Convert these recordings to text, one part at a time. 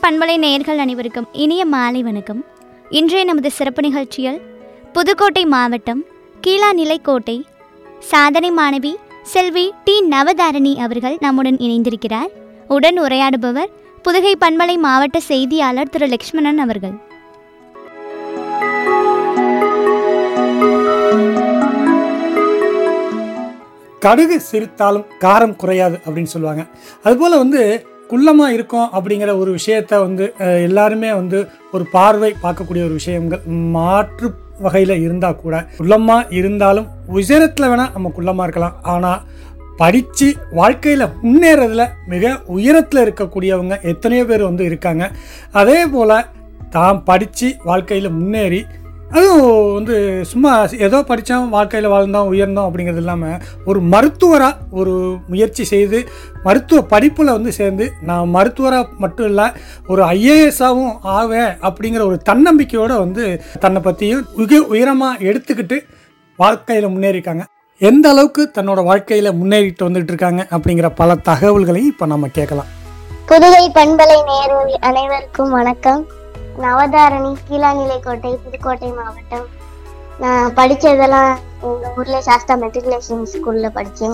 பண்பலை நேயர்கள் அனைவருக்கும் இனிய மாலை வணக்கம் இன்றைய நமது சிறப்பு நிகழ்ச்சியில் புதுக்கோட்டை மாவட்டம் கீழாநிலைக்கோட்டை சாதனை மாணவி செல்வி டி நவதாரணி அவர்கள் நம்முடன் இணைந்திருக்கிறார் உடன் உரையாடுபவர் புதுகை பண்பலை மாவட்ட செய்தியாளர் திரு லக்ஷ்மணன் அவர்கள் கடுகு சிரித்தாலும் காரம் குறையாது அப்படின்னு சொல்லுவாங்க அதுபோல் வந்து குள்ளமாக இருக்கும் அப்படிங்கிற ஒரு விஷயத்த வந்து அஹ், எல்லாருமே வந்து ஒரு பார்வை பார்க்கக்கூடிய ஒரு விஷயங்கள் மாற்று வகையில் இருந்தால் கூட குள்ளமாக இருந்தாலும் உயரத்தில் வேணால் நம்ம குள்ளமாக இருக்கலாம் ஆனால் படித்து வாழ்க்கையில் முன்னேறதுல மிக உயரத்தில் இருக்கக்கூடியவங்க எத்தனையோ பேர் வந்து இருக்காங்க அதே போல் தான் படித்து வாழ்க்கையில் முன்னேறி அதுவும் வந்து சும்மா ஏதோ படித்தோம் வாழ்க்கையில் வாழ்ந்தோம் உயர்ந்தோம் அப்படிங்கிறது இல்லாமல் ஒரு மருத்துவராக ஒரு முயற்சி செய்து மருத்துவ படிப்பில் வந்து சேர்ந்து நான் மருத்துவராக மட்டும் இல்லை ஒரு ஐஏஎஸ்ஸாகவும் ஆவேன் அப்படிங்கிற ஒரு தன்னம்பிக்கையோடு வந்து தன்னை பற்றியும் மிக உயரமாக எடுத்துக்கிட்டு வாழ்க்கையில் முன்னேறிக்காங்க எந்த அளவுக்கு தன்னோட வாழ்க்கையில் முன்னேறிட்டு வந்துட்டு இருக்காங்க அப்படிங்கிற பல தகவல்களையும் இப்போ நம்ம கேட்கலாம் புதுகை பண்பலை நேயர்கள் அனைவருக்கும் வணக்கம் நவதாரணி கீழாநிலைக்கோட்டை புதுக்கோட்டை மாவட்டம் நான் படித்ததெல்லாம் எங்கள் ஊரில் சாஸ்தா மெட்ரிகுலேஷன் ஸ்கூலில் படித்தேன்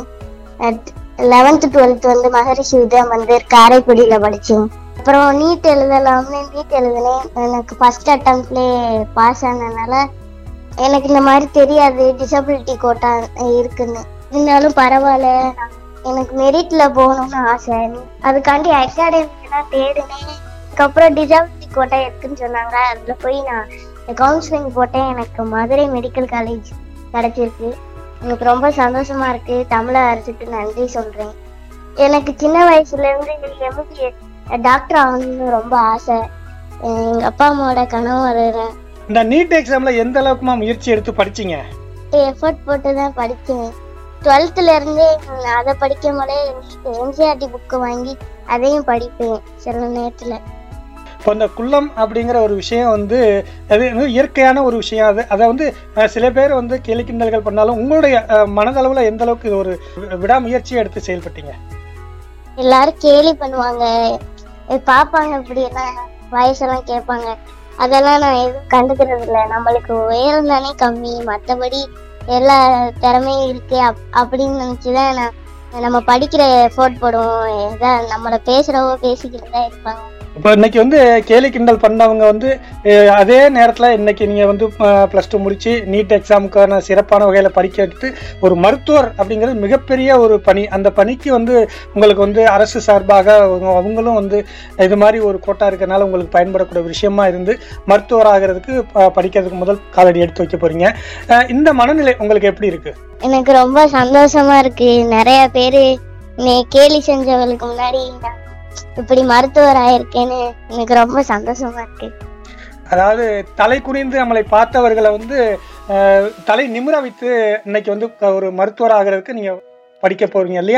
லெவன்த்து டுவெல்த் வந்து மகரிஷி வித்யா மந்திர் காரைக்குடியில் படித்தேன் அப்புறம் நீட் எழுதலாம்னு நீட் எழுதினேன் எனக்கு ஃபர்ஸ்ட் அட்டம்ப்ட்லேயே பாஸ் ஆனதுனால எனக்கு இந்த மாதிரி தெரியாது டிசபிலிட்டி கோட்டா இருக்குன்னு இருந்தாலும் பரவாயில்ல நான் எனக்கு மெரிட்ல போகணும்னு ஆசை அதுக்காண்டி அகாடமி தான் தேடினேன் அதுக்கப்புறம் டிசபிலிட்டி கோட்டை இருக்குன்னு சொன்னாங்க அதுல போய் நான் கவுன்சிலிங் போட்டேன் எனக்கு மதுரை மெடிக்கல் காலேஜ் கிடைச்சிருக்கு எனக்கு ரொம்ப சந்தோஷமா இருக்கு தமிழ அரசுக்கு நன்றி சொல்றேன் எனக்கு சின்ன வயசுல இருந்து எம்பிபிஎஸ் டாக்டர் ஆகணும்னு ரொம்ப ஆசை அஹ் எங்க அப்பா அம்மாவோட கனவு அதுதான் இந்த நீட் எக்ஸாமில் எந்த அளவுக்குமா முயற்சி எடுத்து படிச்சீங்க எஃபர்ட் போட்டு தான் படித்தேன் டுவெல்த்ல இருந்தே நான் அதை படிக்கும் போதே என்சிஆர்டி புக்கு வாங்கி அதையும் படிப்பேன் சில நேரத்துல இப்போ இந்த குள்ளம் அப்படிங்கிற ஒரு விஷயம் வந்து அது வந்து இயற்கையான ஒரு விஷயம் அது அதை வந்து அஹ், சில பேர் வந்து கேலி கிண்டல்கள் பண்ணாலும் உங்களுடைய அஹ், மனதளவில் எந்த அளவுக்கு இது ஒரு வி- விடாமுயற்சியை எடுத்து செயல்பட்டீங்க எல்லாரும் கேலி பண்ணுவாங்க இது பார்ப்பாங்க இப்படி எல்லாம் வயசெல்லாம் கேட்பாங்க அதெல்லாம் நான் எதுவும் கண்டுக்கிறது இல்லை நம்மளுக்கு உயரம் தானே கம்மி மற்றபடி எல்லா திறமையும் இருக்கு அப் அப்படின்னு நினச்சிதான் நான் நம்ம படிக்கிற எஃபோர்ட் போடுவோம் ஏதா நம்மளை பேசுறவங்க பேசிக்கிட்டு தான் இருப்பாங்க இப்போ இன்னைக்கு வந்து கேலி கிண்டல் பண்ணவங்க வந்து அஹ், அதே நேரத்தில் இன்னைக்கு நீங்கள் வந்து ப்ளஸ் டூ முடிச்சு நீட் எக்ஸாமுக்கான சிறப்பான வகையில் படிக்க எடுத்து ஒரு மருத்துவர் அப்படிங்கிறது மிகப்பெரிய ஒரு பணி அந்த பணிக்கு வந்து உங்களுக்கு வந்து அரசு சார்பாக அவங்க- அவங்களும் வந்து இது மாதிரி ஒரு கோட்டா இருக்கிறனால உங்களுக்கு பயன்படக்கூடிய விஷயமா இருந்து மருத்துவர் ஆகிறதுக்கு ப- படிக்கிறதுக்கு முதல் காலடி எடுத்து வைக்க போறீங்க அஹ், இந்த மனநிலை உங்களுக்கு எப்படி இருக்கு எனக்கு ரொம்ப சந்தோஷமா இருக்கு நிறைய பேரு என்னை கேலி செஞ்சவங்களுக்கு முன்னாடி நான் இப்படி மருத்துவர் ஆயிருக்கேன்னு எனக்கு ரொம்ப சந்தோஷமா இருக்கு அதாவது தலை குனிந்து நம்மளை பார்த்தவர்களை வந்து அஹ், தலை நிமிர வைத்து இன்னைக்கு வந்து ஒரு மருத்துவர் ஆகிறதுக்கு நீங்க படிக்க போறீங்க இல்லையா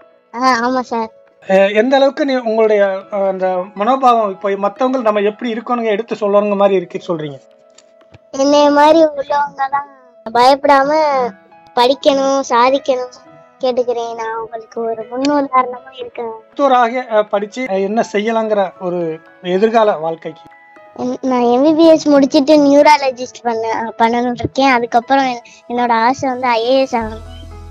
ஆ ஆமா சார் அஹ், எந்த அளவுக்கு நீ உங்களுடைய அஹ், அந்த மனோபாவம் இப்போ மற்றவங்க நம்ம எப்படி இருக்கணுங்க எடுத்து சொல்லணுங்க மாதிரி இருக்கு சொல்றீங்க என்னைய மாதிரி உள்ளவங்க எல்லாம் பயப்படாம படிக்கணும் சாதிக்கணும் கேட்டுக்கிறேன் நான் உங்களுக்கு ஒரு முன்னுதாரணமா இருக்கேன் மருத்துவராக அஹ், படிச்சு அஹ், என்ன செய்யலாங்கிற ஒரு எதிர்கால வாழ்க்கைக்கு என்- நான் எம்பிபிஎஸ் முடிச்சிட்டு நியூராலஜிஸ்ட் பண்ண பண்ணணும்னு இருக்கேன் அதுக்கப்புறம் என்- என்னோட ஆசை வந்து ஐஏஎஸ் ஆகணும்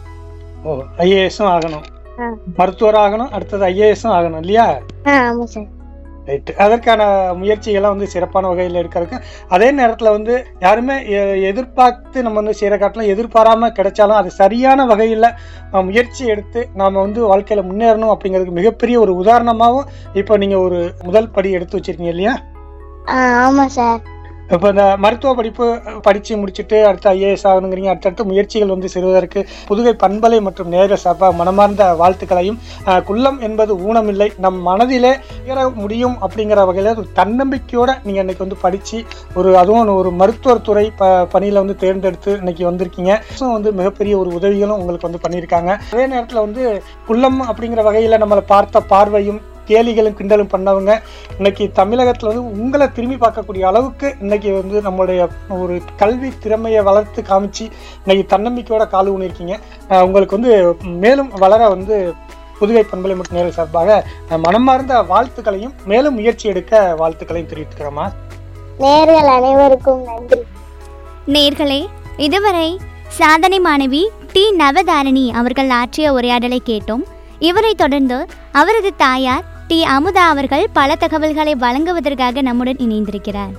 ஓ ஐஏஎஸும் ஆகணும் ஆ. மருத்துவர் ஆகணும் அடுத்தது ஐஏஎஸும் ஆகணும் இல்லையா ஆ ஆமா சார் ரைட்டு அதற்கான முயற்சிகள்லாம் வந்து சிறப்பான வகையில் எடுக்கிறதுக்கு அதே நேரத்தில் வந்து யாருமே எ- எதிர்பார்த்து நம்ம வந்து செய்கிற காட்டிலும் எதிர்பாராம கிடைச்சாலும் அது சரியான வகையில் முயற்சி எடுத்து நாம் வந்து வாழ்க்கையில் முன்னேறணும் அப்படிங்கிறதுக்கு மிகப்பெரிய ஒரு உதாரணமாகவும் இப்போ நீங்கள் ஒரு முதல் படி எடுத்து வச்சிருக்கீங்க இல்லையா ஆ ஆமா சார் இப்போ இந்த மருத்துவ படிப்பு படித்து முடிச்சுட்டு அடுத்து ஐஏஎஸ் ஆகணுங்கிறீங்க அடுத்தடுத்து முயற்சிகள் வந்து செய்வதற்கு புதுகை பண்பலை மற்றும் நேர சபா மனமார்ந்த வாழ்த்துக்களையும் அஹ், குள்ளம் என்பது ஊனமில்லை நம் மனதிலே உயர முடியும் அப்படிங்கிற வகையில் ஒரு தன்னம்பிக்கையோட நீங்கள் இன்னைக்கு வந்து படித்து ஒரு அதுவும் ஒரு மருத்துவர் துறை ப பணியில் வந்து தேர்ந்தெடுத்து இன்னைக்கு வந்திருக்கீங்க அரசும் வந்து மிகப்பெரிய ஒரு உதவிகளும் உங்களுக்கு வந்து பண்ணியிருக்காங்க அதே நேரத்தில் வந்து குள்ளம் அப்படிங்கிற வகையில் நம்மளை பார்த்த பார்வையும் கேலிகளும் கிண்டலும் பண்ணவங்க இன்னைக்கு தமிழகத்தில் வந்து உங்களை திரும்பி பார்க்கக்கூடிய அளவுக்கு இன்னைக்கு வந்து நம்மளுடைய ஒரு கல்வி திறமையை வளர்த்து காமிச்சு இன்னைக்கு தன்னம்பிக்கையோட கால் ஊனிருக்கீங்க அஹ் உங்களுக்கு வந்து மேலும் வளர வந்து புதுவை பண்பலை மற்றும் நேரல் சார்பாக அஹ், மனமார்ந்த வாழ்த்துக்களையும் மேலும் முயற்சி எடுக்க வாழ்த்துக்களையும் தெரிவித்துக்கிறோமா நேர்கள் அனைவருக்கும் நன்றி நேர்களே இதுவரை சாதனை மாணவி டி நவதாரணி அவர்கள் ஆற்றிய உரையாடலை கேட்டோம் இவரை தொடர்ந்து அவரது தாயார் டி அமுதா அவர்கள் பல தகவல்களை வழங்குவதற்காக நம்முடன் இணைந்திருக்கிறார்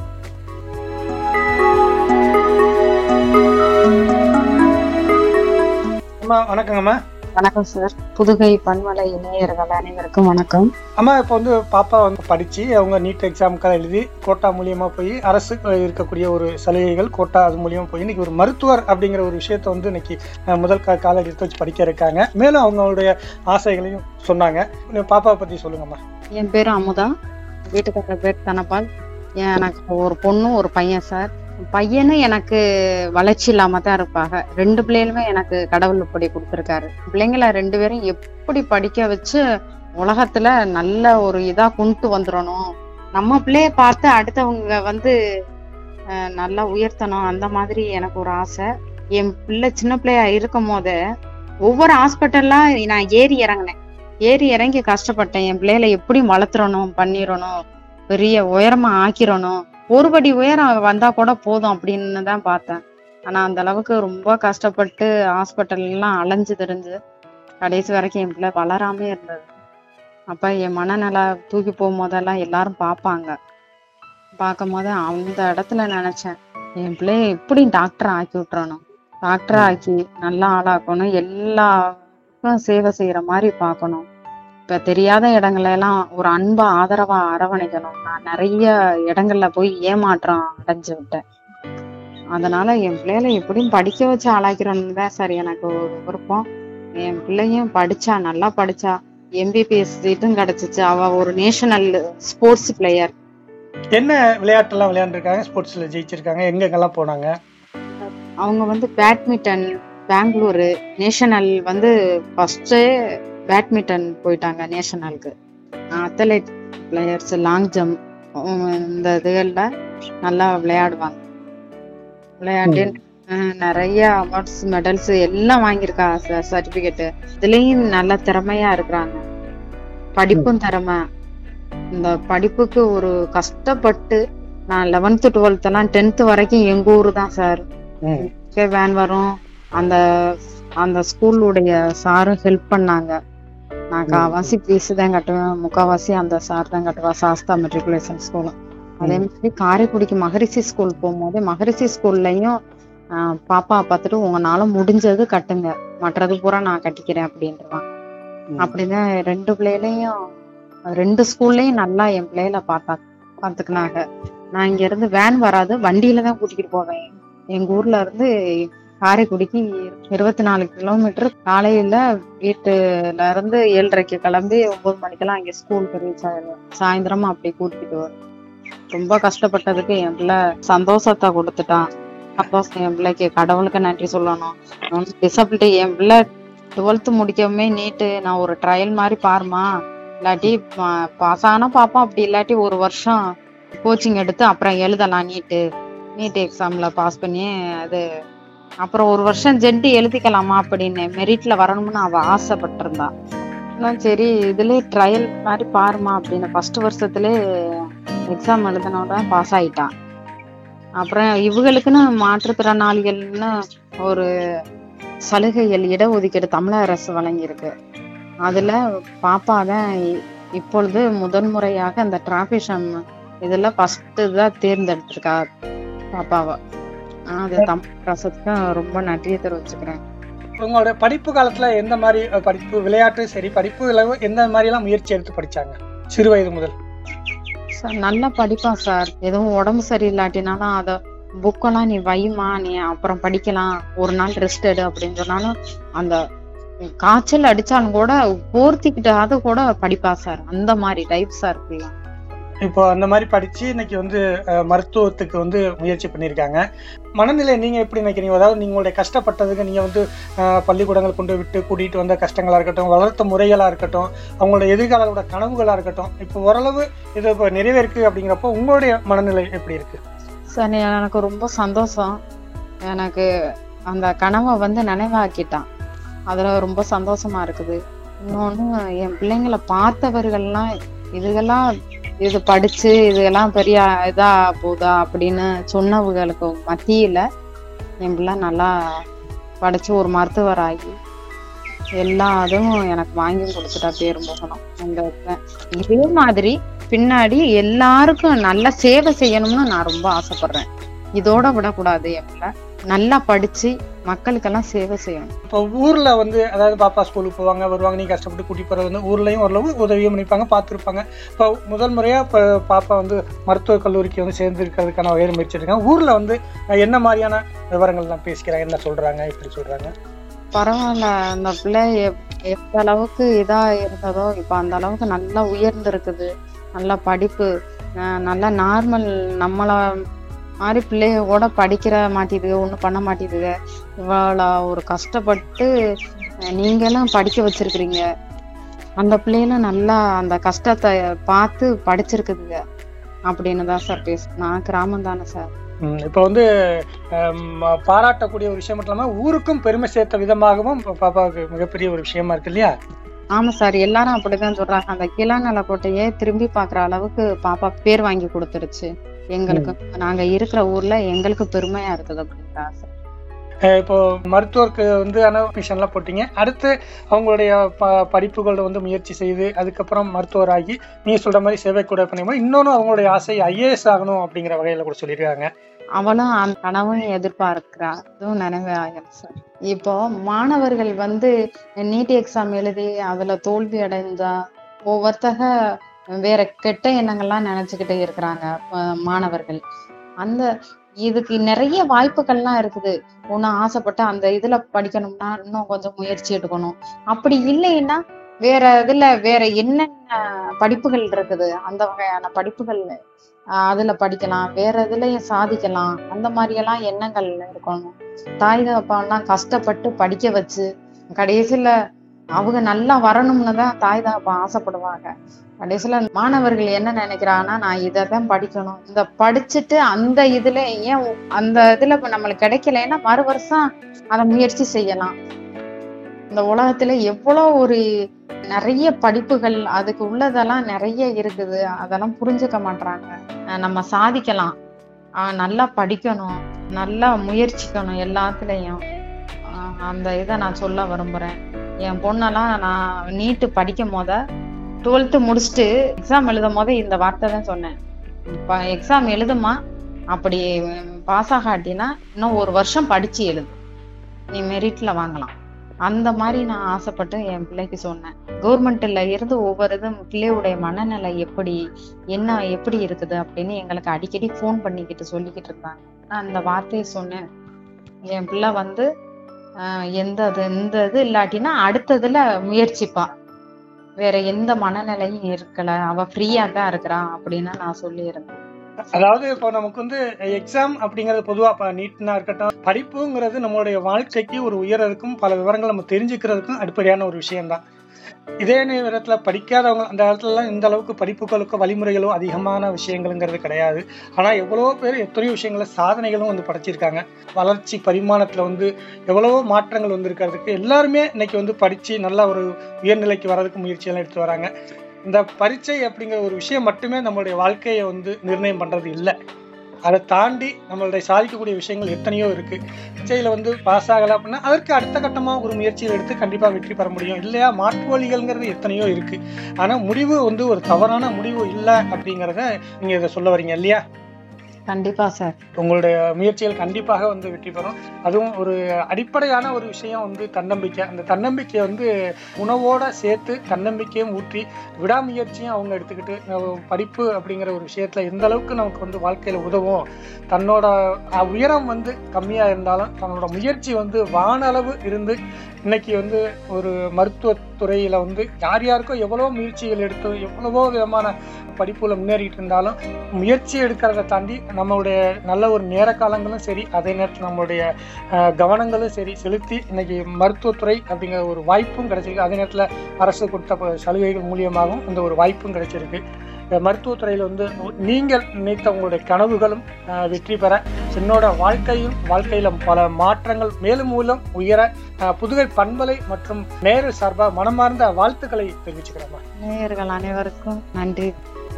அம்மா வணக்கங்கம்மா வணக்கம் சார் புதுகை பண்பலை நேயர்கள் அனைவருக்கும் வணக்கம் அம்மா இப்போ வந்து பாப்பா வந்து படிச்சு அவங்க நீட் எக்ஸாமுக்காக எழுதி கோட்டா மூலியமா போய் அரசு இருக்கக்கூடிய ஒரு சலுகைகள் கோட்டா அது மூலியமா போய் இன்னைக்கு ஒரு மருத்துவர் அப்படிங்கிற ஒரு விஷயத்தை வந்து இன்னைக்கு அஹ், முதல் கா கால எடுத்து வச்சு படிக்க இருக்காங்க மேலும் அவங்களுடைய ஆசைகளையும் சொன்னாங்க நீங்க பாப்பாவை பத்தி சொல்லுங்கம்மா என் பேர் அமுதா வீட்டுக்காரர் பேர் தனபால் எனக்கு ஒரு பொண்ணு ஒரு பையன் சார் பையனும் எனக்கு வளர்ச்சி இல்லாம தான் இருப்பாங்க ரெண்டு பிள்ளைகளுமே எனக்கு கடவுள் இப்படி கொடுத்துருக்காரு பிள்ளைங்கள ரெண்டு பேரும் எப்படி படிக்க வச்சு உலகத்துல நல்ல ஒரு இதா கொண்டு வந்துடணும் நம்ம பிள்ளைய பார்த்து அடுத்தவங்க வந்து அஹ், நல்லா உயர்த்தணும் அந்த மாதிரி எனக்கு ஒரு ஆசை என் பிள்ளை சின்ன பிள்ளையா இருக்கும் போதே ஒவ்வொரு ஹாஸ்பிட்டல்ல நான் ஏறி இறங்கினேன் ஏறி இறங்கி கஷ்டப்பட்டேன் என் பிள்ளைகளை எப்படி வளர்த்துறணும் பண்ணிடணும் பெரிய உயரமா ஆக்கிரணும் ஒரு படி உயரம் வந்தா கூட போதும் அப்படின்னு தான் பார்த்தேன் ஆனா அந்த அளவுக்கு ரொம்ப கஷ்டப்பட்டு ஹாஸ்பிட்டல் எல்லாம் அலைஞ்சு தெரிஞ்சு கடைசி வரைக்கும் என் பிள்ளை வளராமே இருந்தது அப்ப என் மனநல தூக்கி போகும்போதெல்லாம் எல்லாரும் பார்ப்பாங்க பார்க்கும் போது அந்த இடத்துல நினைச்சேன் என் பிள்ளைய எப்படி டாக்டர் ஆக்கி விட்டுறணும் டாக்டர் ஆக்கி நல்லா ஆளாக்கணும் எல்லாருக்கும் சேவை செய்யற மாதிரி பார்க்கணும் இப்ப தெரியாத இடங்களை எல்லாம் ஒரு அன்பா ஆதரவா அரவணைக்கணும் நான் நிறைய இடங்கள்ல போய் ஏமாற்றம் அடைஞ்சு விட்டேன் அதனால என் பிள்ளைகளை எப்படியும் படிக்க வச்சு ஆளாக்கிறோன்னு தான் சார் எனக்கு ஒரு விருப்பம் என் பிள்ளையும் படிச்சா நல்லா படிச்சா எம்பிபிஎஸ் சீட்டும் கிடைச்சிச்சு அவ ஒரு நேஷனல் ஸ்போர்ட்ஸ் பிளேயர் என்ன விளையாட்டெல்லாம் விளையாண்டுருக்காங்க ஸ்போர்ட்ஸ்ல ஜெயிச்சிருக்காங்க எங்கெங்கெல்லாம் போனாங்க அவங்க வந்து பேட்மிண்டன் பெங்களூரு நேஷனல் வந்து ஃபர்ஸ்டே பேட்மிண்டன் போயிட்டாங்க நேஷனலுக்கு அத்லெட் பிளேயர்ஸ் லாங் ஜம்ப் இந்த இதுகள்ல நல்லா விளையாடுவாங்க விளையாட்டு அஹ், நிறைய அவார்ட்ஸ் மெடல்ஸ் எல்லாம் வாங்கியிருக்கா சர்டிபிகேட் இதுலயும் நல்ல திறமையா இருக்கிறாங்க படிப்பும் திறமை இந்த படிப்புக்கு ஒரு கஷ்டப்பட்டு நான் லெவன்த்து டுவெல்த் எல்லாம் டென்த் வரைக்கும் எங்க ஊரு தான் சார் ம். வேன் வரும் அந்த அந்த ஸ்கூலுடைய சாரும் ஹெல்ப் பண்ணாங்க நான் காவாசி ஃபீஸ் தான் கட்டுவேன் முக்காவாசி அந்த சார் தான் கட்டுவா சாஸ்தா மெட்ரிகுலேஷன் ஸ்கூலும் அதே மாதிரி காரைக்குடிக்கு மகரிஷி ஸ்கூல் போகும்போது மகரிஷி ஸ்கூல்லையும் பாப்பா பார்த்துட்டு உங்களால முடிஞ்சது கட்டுங்க மற்றது பூரா நான் கட்டிக்கிறேன் அப்படின்றான் ம். அப்படிதான் ரெண்டு பிள்ளைகளையும் ரெண்டு ஸ்கூல்லையும் நல்லா என் பிள்ளைகளை பார்த்தா பார்த்துக்கினாங்க நான் இங்க இருந்து வேன் வராது வண்டியில தான் கூட்டிகிட்டு போவேன் எங்க ஊர்ல இருந்து காரைக்குடிக்கு இருபத்தி நாலு கிலோமீட்டர் காலையில வீட்டுல இருந்து ஏழரைக்கு கிளம்பி ஒன்பது மணிக்கெல்லாம் அங்க ஸ்கூலுக்கு ரீச் ஆயிடுவேன் சாயந்தரமா அப்படி கூட்டிட்டு வருவேன் ரொம்ப கஷ்டப்பட்டதுக்கு என் பிள்ளை சந்தோஷத்தை கொடுத்துட்டான் சந்தோஷம் என் பிள்ளைக்கு கடவுளுக்கு நன்றி சொல்லணும் டிசபிலிட்டி என் பிள்ளை டுவெல்த் முடிக்கவுமே நீட்டு நான் ஒரு ட்ரையல் மாதிரி பாருமா இல்லாட்டி பாஸ் ஆனா பாப்போம் அப்படி இல்லாட்டி ஒரு வருஷம் கோச்சிங் எடுத்து அப்புறம் எழுதலாம் நீட்டு நீட் எக்ஸாம்ல பாஸ் பண்ணி அது அப்புறம் ஒரு வருஷம் ஜென்டி எழுதிக்கலாமா அப்படின்னு மெரிட்ல வரணும்னு அவ ஆசைப்பட்டிருந்தா நான் சரி இதுலயே ட்ரையல் மாதிரி பாருமா அப்படின்னு ஃபர்ஸ்ட் வருஷத்துல எக்ஸாம் எழுதினோட பாஸ் ஆயிட்டான் அப்புறம் இவங்களுக்குன்னு மாற்றுத்திறனாளிகள்னு ஒரு சலுகைகள் இடஒதுக்கீடு தமிழக அரசு வழங்கியிருக்கு அதுல பாப்பா தான் இ- இப்பொழுது முதன்முறையாக இந்த டிராபிஷம் இதுல ஃபர்ஸ்ட் தான் தேர்ந்தெடுத்திருக்கா பாப்பாவை ஆஹ் அது தமிழ் அரசுக்கு ரொம்ப நன்றியை தெரிவிச்சுக்கிறேன் உங்களோட படிப்பு காலத்துல எந்த மாதிரி அஹ், படிப்பு விளையாட்டு சரி படிப்பு இலவு எந்த மாதிரி எல்லாம் முயற்சி எடுத்து படிச்சாங்க சிறு வயது முதல் சார் நல்லா படிப்பான் சார் எதுவும் உடம்பு சரியில்லாட்டினாலும் அத புக்கெல்லாம் நீ வைமா நீ அப்புறம் படிக்கலாம் ஒரு நாள் ரெஸ்ட் எடு அப்படின்னு சொன்னாலும் அந்த காய்ச்சல் அடிச்சாலும் கூட போர்த்திக்கிட்டு அது கூட படிப்பா சார் அந்த மாதிரி டைப் சார் இருக்குல்ல இப்போ அந்த மாதிரி படிச்சு இன்னைக்கு வந்து அஹ், மருத்துவத்துக்கு வந்து முயற்சி பண்ணியிருக்காங்க மனநிலை நீங்க எப்படி நினைக்கிறீங்க அதாவது நீங்களுடைய கஷ்டப்பட்டதுக்கு நீங்க வந்து அஹ், பள்ளிக்கூடங்கள் கொண்டு விட்டு கூட்டிட்டு வந்த கஷ்டங்களா இருக்கட்டும் வளர்த்த முறைகளா இருக்கட்டும் அவங்களோட எதிர்காலத்தோட கனவுகளா இருக்கட்டும் இப்போ ஓரளவு இது இப்போ நிறைவேற்கு அப்படிங்கிறப்போ உங்களுடைய மனநிலை எப்படி இருக்கு சார் எனக்கு ரொம்ப சந்தோஷம் எனக்கு அந்த கனவை வந்து நினைவாக்கிட்டான் அதுல ரொம்ப சந்தோஷமா இருக்குது இன்னொன்னு என் பிள்ளைங்களை பார்த்தவர்கள்லாம் இதுகெல்லாம் இது படிச்சு இதுகெல்லாம் பெரிய இதா போதா அப்படின்னு சொன்னவங்களுக்கு மத்தியில என் பிள்ளை நல்லா படிச்சு ஒரு மருத்துவர் ஆகி எல்லா இதுவும் எனக்கு வாங்கி கொடுத்துட்டா பேர் போகணும் அந்த இதுதான். இதே மாதிரி பின்னாடி எல்லாருக்கும் நல்ல சேவை செய்யணும்னு நான் ரொம்ப ஆசைப்படுறேன் இதோட விடக்கூடாது என் பிள்ளை நல்லா படிச்சு மக்களுக்கெல்லாம் சேவை செய்யணும் இப்போ ஊர்ல வந்து அதாவது பாப்பா ஸ்கூலுக்கு போவாங்க வருவாங்க நீ கஷ்டப்பட்டு கூட்டி போறது வந்து ஊர்லயும் ஓரளவு உதவியும் பண்ணிப்பாங்க பார்த்துருப்பாங்க இப்போ முதல் முறையா இப்போ பாப்பா வந்து மருத்துவக் கல்லூரிக்கு வந்து சேர்ந்துருக்கிறதுக்கான வகையில் முயற்சி எடுக்காங்க ஊர்ல வந்து அஹ், என்ன மாதிரியான விவரங்கள்லாம் பேசிக்கிறாங்க என்ன சொல்றாங்க இப்படி சொல்றாங்க பரவாயில்ல அந்த பிள்ளை எப்- எந்த அளவுக்கு இதா இருந்ததோ இப்ப அந்த அளவுக்கு நல்லா உயர்ந்திருக்குது நல்ல படிப்பு அஹ் நல்லா நார்மல் நம்மள மாதிரி பிள்ளைக கூட படிக்கிற மாட்டேதுக ஒண்ணும் பண்ண மாட்டேதுக இவ்வளோ ஒரு கஷ்டப்பட்டு அஹ் நீங்களும் படிக்க வச்சிருக்கிறீங்க அந்த பிள்ளைகளும் நல்லா அந்த கஷ்டத்தை பார்த்து படிச்சிருக்குதுங்க அப்படின்னு தான் சார் பேச நான் கிராமம் தானே சார் ம், இப்போ வந்து ஹம், பாராட்டக்கூடிய ஒரு விஷயம் மட்டும் இல்லாமல் ஊருக்கும் பெருமை சேர்த்த விதமாகவும் இப்ப பாப்பாவுக்கு மிகப்பெரிய ஒரு விஷயமா இருக்கு இல்லையா ஆமா சார் எல்லாரும் அப்படிதான் சொல்றாங்க அந்த கிளாநல கோட்டையே திரும்பி பார்க்குற அளவுக்கு பாப்பா பேர் வாங்கி கொடுத்துருச்சு எங்களுக்கு நாங்க இருக்கிற ஊர்ல எங்களுக்கு பெருமையா இருக்குது அப்படின்றா சார் அஹ் இப்போ மருத்துவருக்கு வந்து அட்மிஷன்லாம் போட்டீங்க அடுத்து அவங்களுடைய ப படிப்புகளை வந்து முயற்சி செய்து அதுக்கப்புறம் மருத்துவராகி நீங்க சொல்ற மாதிரி சேவை கூட பண்ணும்போது இன்னொன்று அவங்களுடைய ஆசை ஐஏஎஸ் ஆகணும் அப்படிங்கிற வகையில கூட சொல்லியிருக்காங்க அவளும் அந்த கனவும் எதிர்பார்க்கிறா அதுவும் நினைவே ஆகும் சார் இப்போ மாணவர்கள் வந்து நீட் எக்ஸாம் எழுதி அதுல தோல்வி அடைஞ்சா ஒவ்வொருத்தக வேற கெட்ட எண்ணங்கள்லாம் நினைச்சுக்கிட்டே இருக்கிறாங்க அஹ் மாணவர்கள் அந்த இதுக்கு நிறைய வாய்ப்புகள்லாம் இருக்குது ஒண்ணு ஆசைப்பட்டு அந்த இதுல படிக்கணும்னா இன்னும் கொஞ்சம் முயற்சி எடுக்கணும் அப்படி இல்லைன்னா வேற இதுல வேற என்னென்ன படிப்புகள் இருக்குது அந்த வகையான படிப்புகள் ஆஹ் அதுல படிக்கலாம் வேற இதுலயும் சாதிக்கலாம் அந்த மாதிரி எல்லாம் எண்ணங்கள் இருக்கணும் தாய் தகப்பன்லாம் கஷ்டப்பட்டு படிக்க வச்சு கடைசியில அவங்க நல்லா வரணும்னு தான் தாய் தகப்பன் ஆசைப்படுவாங்க கடைசியில மாணவர்கள் என்ன நினைக்கிறாங்கன்னா நான் இதை தான் படிக்கணும் இந்த படிச்சுட்டு அந்த இதுல ஏன் அந்த இதுல இப்ப நம்மளுக்கு கிடைக்கலைன்னா மறு வருஷம் அதை முயற்சி செய்யலாம் இந்த உலகத்துல எவ்வளோ ஒரு நிறைய படிப்புகள் அதுக்கு உள்ளதெல்லாம் நிறைய இருக்குது அதெல்லாம் புரிஞ்சுக்க மாட்றாங்க அஹ் நம்ம சாதிக்கலாம் ஆஹ் நல்லா படிக்கணும் நல்லா முயற்சிக்கணும் எல்லாத்துலயும் ஆஹ் அந்த இதை நான் சொல்ல விரும்புறேன் என் பொண்ணெல்லாம் நான் நீட்டு படிக்கும் போத டுவெல்த்து முடிச்சுட்டு எக்ஸாம் எழுதும் போது இந்த வார்த்தை தான் சொன்னேன் எக்ஸாம் எழுதுமா அப்படி பாஸ் ஆகாட்டினா இன்னும் ஒரு வருஷம் படிச்சு எழுது நீ மெரிட்ல வாங்கலாம் அந்த மாதிரி நான் ஆசைப்பட்டு என் பிள்ளைக்கு சொன்னேன் கவர்மெண்ட்ல இருந்து ஒவ்வொரு இதும் பிள்ளையுடைய மனநிலை எப்படி என்ன எப்படி இருக்குது அப்படின்னு எங்களுக்கு அடிக்கடி ஃபோன் பண்ணிக்கிட்டு சொல்லிக்கிட்டு இருந்தாங்க நான் அந்த வார்த்தையை சொன்னேன் என் பிள்ளை வந்து ஆஹ் எந்த இது இந்த இது இல்லாட்டினா அடுத்ததுல முயற்சிப்பா வேற எந்த மனநிலையும் இருக்கல அவ ஃப்ரீயா தான் இருக்கிறா அப்படின்னு நான் சொல்லியிருந்தேன் அதாவது இப்போ நமக்கு வந்து எக்ஸாம் அப்படிங்கிறது பொதுவாக இப்போ நீட்னா இருக்கட்டும் படிப்புங்கிறது நம்மளுடைய வாழ்க்கைக்கு ஒரு உயரதுக்கும் பல விவரங்கள் நம்ம தெரிஞ்சுக்கிறதுக்கும் அடிப்படையான ஒரு விஷயம்தான் இதே நேரத்தில் படிக்காதவங்க அந்த இடத்துலலாம் இந்த அளவுக்கு படிப்புகளுக்கோ வழிமுறைகளோ அதிகமான விஷயங்கள்ங்கிறது கிடையாது ஆனால் எவ்வளவோ பேர் எத்தனையோ விஷயங்கள சாதனைகளும் வந்து படைச்சிருக்காங்க வளர்ச்சி பரிமாணத்தில் வந்து எவ்வளவோ மாற்றங்கள் வந்திருக்கிறதுக்கு எல்லாருமே இன்னைக்கு வந்து படித்து நல்ல ஒரு உயர்நிலைக்கு வர்றதுக்கு முயற்சியெல்லாம் எடுத்து வராங்க இந்த பரீட்சை அப்படிங்கிற ஒரு விஷயம் மட்டுமே நம்மளுடைய வாழ்க்கையை வந்து நிர்ணயம் பண்ணுறது இல்லை அதை தாண்டி நம்மளுடைய சாதிக்கக்கூடிய விஷயங்கள் எத்தனையோ இருக்கு பரீட்சையில் வந்து பாஸ் ஆகலை அப்படின்னா அதற்கு அடுத்த கட்டமாக ஒரு முயற்சியில் எடுத்து கண்டிப்பாக வெற்றி பெற முடியும் இல்லையா மாற்று வழிகள்ங்கிறது எத்தனையோ இருக்கு ஆனால் முடிவு வந்து ஒரு தவறான முடிவு இல்லை அப்படிங்கிறத நீங்கள் இதை சொல்ல வரீங்க இல்லையா கண்டிப்பா சார் உங்களுடைய முயற்சிகள் கண்டிப்பாக வந்து வெற்றி பெறும் அதுவும் ஒரு அடிப்படையான ஒரு விஷயம் வந்து தன்னம்பிக்கை அந்த தன்னம்பிக்கையை வந்து உணவோட சேர்த்து தன்னம்பிக்கையும் ஊற்றி விடாமுயற்சியும் அவங்க எடுத்துக்கிட்டு நம்ம படிப்பு அப்படிங்கிற ஒரு விஷயத்துல எந்த அளவுக்கு நமக்கு வந்து வாழ்க்கையில உதவும் தன்னோட அஹ், உயரம் வந்து கம்மியா இருந்தாலும் தன்னோட முயற்சி வந்து வானளவு இருந்து இன்னைக்கு வந்து ஒரு மருத்துவத்துறையில வந்து யார் யாருக்கோ எவ்வளவோ முயற்சிகள் எடுத்து எவ்வளவோ விதமான படிப்புல முன்னேறிட்டு இருந்தாலும் முயற்சி எடுக்கிறத தாண்டி நம்மளுடைய நல்ல ஒரு நேர காலங்களும் சரி அதே நேரத்தில் நம்மளுடைய அஹ், கவனங்களும் சரி செலுத்தி இன்னைக்கு மருத்துவத்துறை அப்படிங்கிற ஒரு வாய்ப்பும் கிடைச்சிருக்கு அதே நேரத்தில் அரசு கொடுத்த ப- சலுகைகள் மூலியமாகவும் இந்த ஒரு வாய்ப்பும் கிடைச்சிருக்கு இந்த மருத்துவத்துறையில் வந்து நீங்கள் நினைத்த உங்களுடைய கனவுகளும் அஹ், வெற்றி பெற என்னோட வாழ்க்கையும் வாழ்க்கையில பல மாற்றங்கள் மேலும் மூலம் உயர அஹ், புதுகை பண்பலை மற்றும் நேரு சார்பாக மனமார்ந்த வாழ்த்துக்களை தெரிவிச்சுக்கிறேன் நேயர்கள் அனைவருக்கும் நன்றி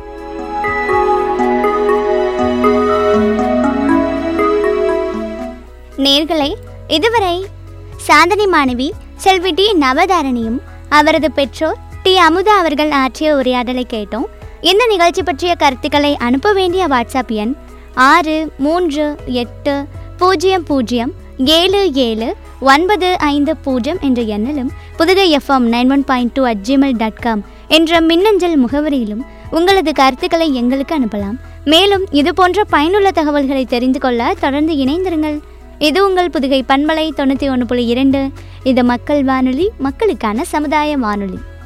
நேர்களை இதுவரை சாதனை மாணவி செல்வி டி நவதாரணியும் அவரது பெற்றோர் டி அமுதா அவர்கள் ஆற்றிய உரையாடலை கேட்டோம் இந்த நிகழ்ச்சி பற்றிய கருத்துக்களை அனுப்ப வேண்டிய வாட்ஸ்அப் எண் ஆறு மூன்று எட்டு பூஜ்ஜியம் பூஜ்ஜியம் ஏழு ஏழு ஒன்பது ஐந்து பூஜ்ஜியம் என்ற எண்ணிலும் Pudugai FM nine one point two at Gmail dot com என்ற மின்னஞ்சல் முகவரியிலும் உங்களது கருத்துக்களை எங்களுக்கு அனுப்பலாம் மேலும் இது போன்ற பயனுள்ள தகவல்களை தெரிந்து கொள்ள தொடர்ந்து இணைந்திருங்கள் இது உங்கள் புதுகை பண்பலை தொண்ணூற்றி ஒன்று புள்ளி இரண்டு இது மக்கள் வானொலி மக்களுக்கான சமுதாய வானொலி